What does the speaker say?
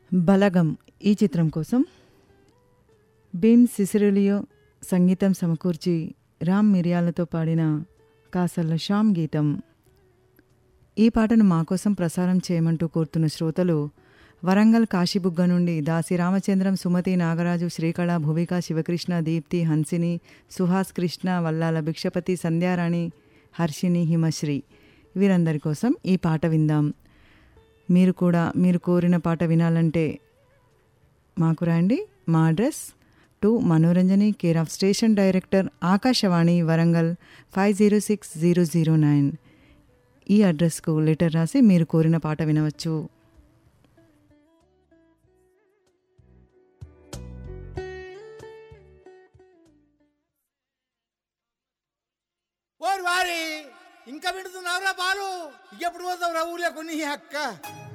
బలగం ఈ చిత్రం కోసం భీమ్ సిసిరులియో సంగీతం సమకూర్చి రామ్ మిరియాలతో పాడిన కాసల్ల శ్యామ్ గీతం ఈ పాటను మా కోసం ప్రసారం చేయమంటూ కోరుతున్న శ్రోతలు వరంగల్ కాశీబుగ్గ నుండి దాసి రామచంద్రం సుమతి నాగరాజు శ్రీకళ భువిక శివకృష్ణ దీప్తి హన్సిని సుహాస్ కృష్ణ వల్లాల భిక్షపతి సంధ్యారాణి హర్షిని హిమశ్రీ వీరందరి కోసం ఈ పాట విందాం మీరు కూడా మీరు కోరిన పాట వినాలంటే మాకు రండి మా address to Manoranjani care of station director Akashvani Warangal five zero six zero zero nine ఈ అడ్రస్కు లెటర్ రాసి మీరు కోరిన పాట వినవచ్చు ఓరి వారి ఇంకా వింటున్నావురా బాలు ఎప్పుడు పోతావు రా ఊర్లో కొన్ని అక్క